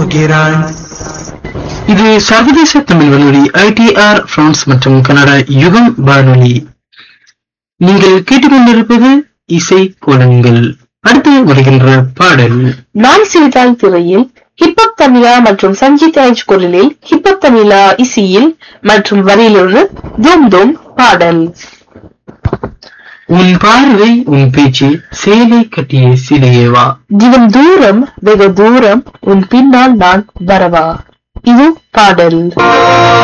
போகிறாய் இது சர்வதேச தமிழ் வானொலி ஐடிஆர் பிரான்ஸ் மற்றும் கனடா யுகம் வானொலி நீங்கள் கேட்டுக்கொண்டிருப்பது இசை கோலங்கள் அடுத்து வருகின்ற பாடல் நான் சிரித்தால் திரையில் ஹிப்பப் தமிழா மற்றும் சஞ்சித் ராஜ் குரலில் ஹிப்பப் தமிழா இசையில் மற்றும் வரியிலிருந்து தூம் தூம் பாடல் உன் பார்வை உன் பேச்சு சேலை கட்டிய சிலையேவா தினம் தூரம் வெகு தூரம் உன் பின்னால் நான் வரவா இது பாடல்